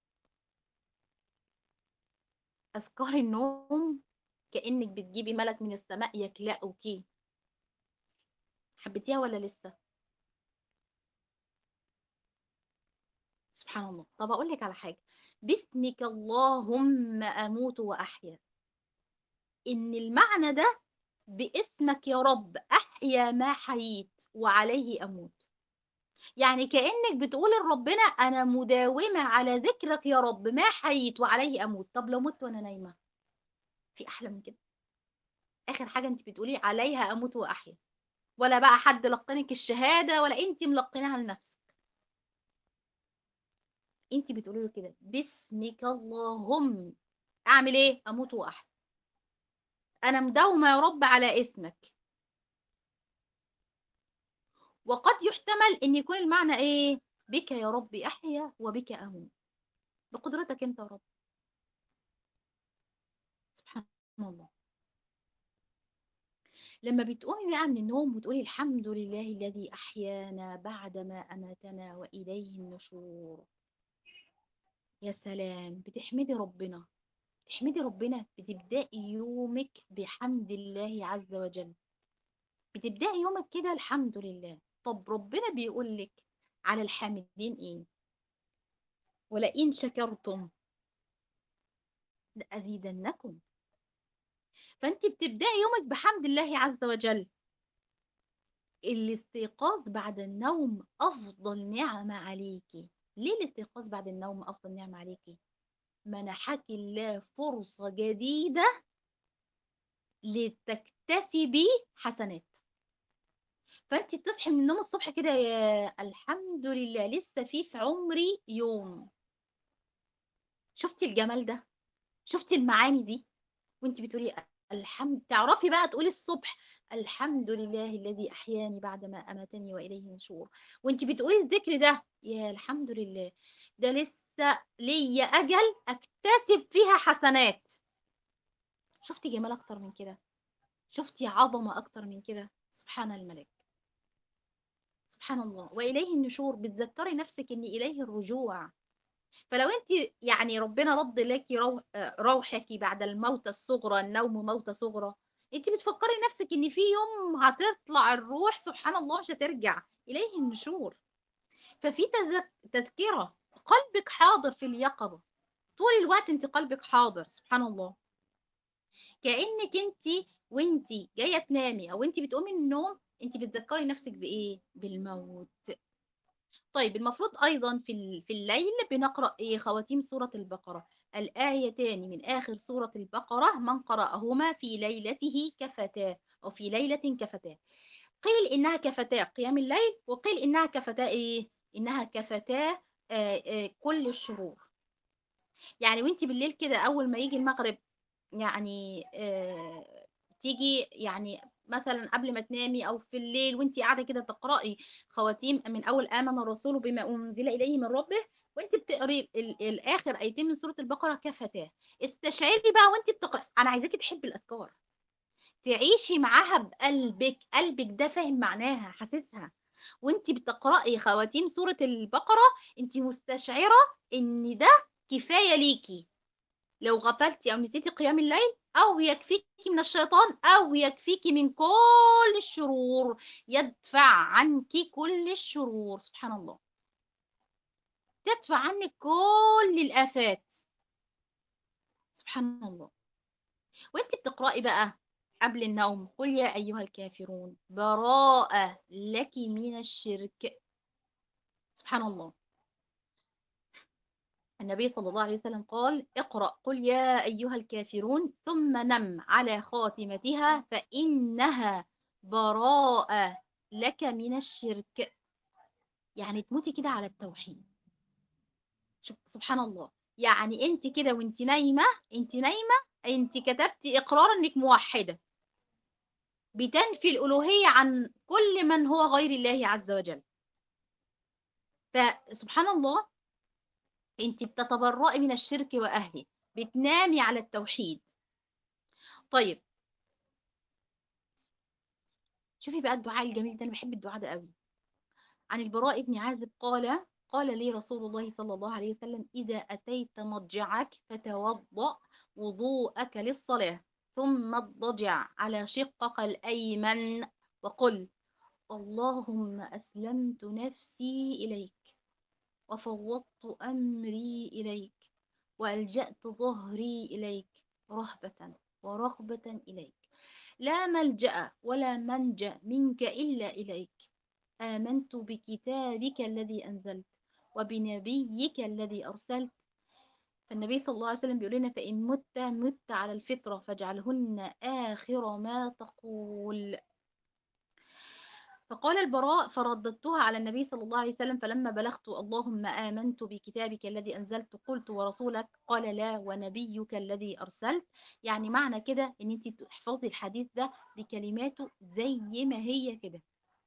أذكار النوم كأنك بتجيبي ملك من السماء يكلأك حبيتيها ولا لسه؟ سبحان الله طب أقول لك على حاجة باسمك اللهم أموت وأحيا إن المعنى ده باسمك يا رب أحيا ما حييت وعليه أموت يعني كأنك بتقول لربنا أنا مداومة على ذكرك يا رب ما حييت وعليه أموت طب لو مت وأنا نايمة في أحلى من كده آخر حاجة أنت بتقولي عليها أموت وأحيا ولا بقى حد لقنك الشهادة ولا أنت ملقناها لنفسك أنت بتقولي له كده باسمك اللهم أعمل إيه أموت وأحيا أنا مداومة يا رب على اسمك وقد يحتمل ان يكون المعنى ايه بك يا رب احيا وبك اموت بقدرتك انت يا رب سبحان الله لما بتقومي بقى من النوم وتقولي الحمد لله الذي احيانا بعدما اماتنا واليه النشور يا سلام بتحمدي ربنا تحمدي ربنا بتبدأي يومك بحمد الله عز وجل بتبدأي يومك كده الحمد لله طب ربنا بيقول لك على الحامدين ايه ولئن شكرتم لأزيدنكم فانت بتبدأي يومك بحمد الله عز وجل الاستيقاظ بعد النوم أفضل نعمة عليكي ليه الاستيقاظ بعد النوم أفضل نعمة عليكي منحك الله فرصة جديدة لتكتسبي حسنات فانت بتصحي من النوم الصبح كده يا الحمد لله لسه في في عمري يوم شفتي الجمال ده شفتي المعاني دي وانت بتقولي الحمد تعرفي بقى تقولي الصبح الحمد لله الذي احياني بعدما اماتني واليه النشور وانت بتقولي الذكر ده يا الحمد لله ده لسه ليا اجل اكتسب فيها حسنات شفتي جمال اكتر من كده شفتي عظمه اكتر من كده سبحان الملك سبحان الله وإليه النشور بتذكري نفسك إن إليه الرجوع فلو أنت يعني ربنا رد لك روح روحك بعد الموت الصغرى النوم موتة صغرى أنت بتفكري نفسك إن في يوم هتطلع الروح سبحان الله مش هترجع إليه النشور ففي تذك... تذكرة قلبك حاضر في اليقظة طول الوقت أنت قلبك حاضر سبحان الله كأنك أنت وأنت جاية تنامي أو أنت بتقومي من النوم انت بتذكري نفسك بايه بالموت طيب المفروض ايضا في في الليل بنقرا ايه خواتيم سوره البقره الايتان من اخر سوره البقره من قراهما في ليلته كفتاه او في ليله كفتاه قيل انها كفتاه قيام الليل وقيل انها كفتاه ايه انها كفتاه آه آه كل الشرور يعني وانت بالليل كده اول ما يجي المغرب يعني آه تيجي يعني مثلا قبل ما تنامي او في الليل وانت قاعده كده تقراي خواتيم من اول امن الرسول بما انزل اليه من ربه وانت بتقري الاخر ايتين من سوره البقره كفتاه استشعري بقى وانت بتقراي انا عايزاكي تحبي الاذكار تعيشي معاها بقلبك قلبك ده فاهم معناها حاسسها وانت بتقرأي خواتيم سورة البقرة انت مستشعرة ان ده كفاية ليكي لو غفلتي او نسيتي قيام الليل او يكفيكي من الشيطان او يكفيكي من كل الشرور يدفع عنك كل الشرور سبحان الله تدفع عنك كل الآفات سبحان الله وانت بتقرأي بقى قبل النوم قل يا أيها الكافرون براءة لك من الشرك سبحان الله النبي صلى الله عليه وسلم قال اقرأ قل يا أيها الكافرون ثم نم على خاتمتها فإنها براءة لك من الشرك يعني تموتي كده على التوحيد شوف سبحان الله يعني انت كده وانت نايمة انت نايمة انت كتبتي اقرار انك موحدة بتنفي الالوهية عن كل من هو غير الله عز وجل فسبحان الله انت بتتبرئي من الشرك واهله بتنامي على التوحيد طيب شوفي بقى الدعاء الجميل ده انا بحب الدعاء ده قوي عن البراء بن عازب قال قال لي رسول الله صلى الله عليه وسلم إذا أتيت مضجعك فتوضأ وضوءك للصلاة ثم اضطجع على شقك الأيمن وقل اللهم أسلمت نفسي إليك وفوضت أمري إليك وألجأت ظهري إليك رهبة ورغبة إليك لا ملجأ ولا منجأ منك إلا إليك آمنت بكتابك الذي أنزلت وبنبيك الذي أرسلت فالنبي صلى الله عليه وسلم بيقول لنا فإن مت مت على الفطرة فاجعلهن آخر ما تقول فقال البراء فرددتها على النبي صلى الله عليه وسلم فلما بلغت اللهم آمنت بكتابك الذي أنزلت قلت ورسولك قال لا ونبيك الذي أرسلت يعني معنى كده ان انت تحفظي الحديث ده بكلماته زي ما هي كده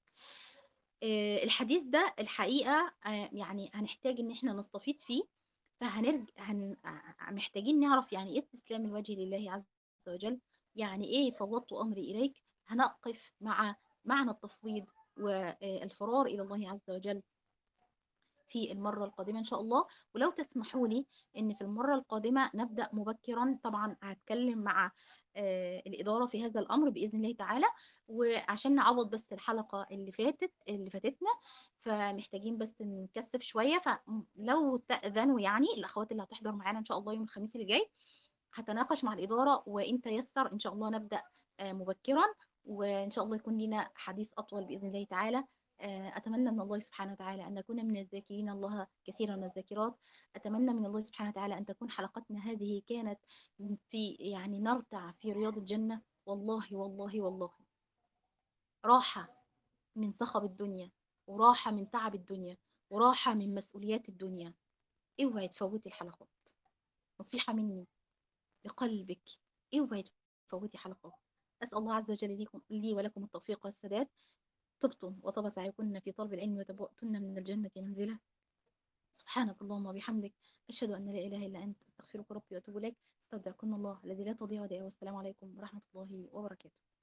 الحديث ده الحقيقة يعني هنحتاج ان احنا نستفيد فيه فهنرجع هن... محتاجين نعرف يعني ايه استسلام الوجه لله عز وجل يعني ايه فوضت امري اليك هنقف مع معنى التفويض والفرار الى الله عز وجل في المرة القادمة إن شاء الله ولو تسمحوا لي إن في المرة القادمة نبدأ مبكرا طبعا هتكلم مع الإدارة في هذا الأمر بإذن الله تعالى وعشان نعوض بس الحلقة اللي فاتت اللي فاتتنا فمحتاجين بس نكثف شوية فلو تأذنوا يعني الأخوات اللي هتحضر معانا إن شاء الله يوم الخميس اللي جاي هتناقش مع الإدارة وإن تيسر إن شاء الله نبدأ مبكرا وإن شاء الله يكون لنا حديث أطول بإذن الله تعالى أتمنى من الله سبحانه وتعالى أن نكون من الذاكرين الله كثيرا من الذاكرات أتمنى من الله سبحانه وتعالى أن تكون حلقتنا هذه كانت في يعني نرتع في رياض الجنة والله والله والله راحة من صخب الدنيا وراحة من تعب الدنيا وراحة من مسؤوليات الدنيا اوعي تفوتي الحلقات نصيحة مني لقلبك اوعي تفوتي حلقات أسأل الله عز وجل ليكم لي ولكم التوفيق والسداد طبتم وطب سعيكن في طلب العلم وتبوأتن من الجنة منزلة سبحانك اللهم وبحمدك أشهد أن لا إله إلا أنت أستغفرك ربي وأتوب إليك استودعكن الله الذي لا تضيع ودائعه والسلام عليكم ورحمة الله وبركاته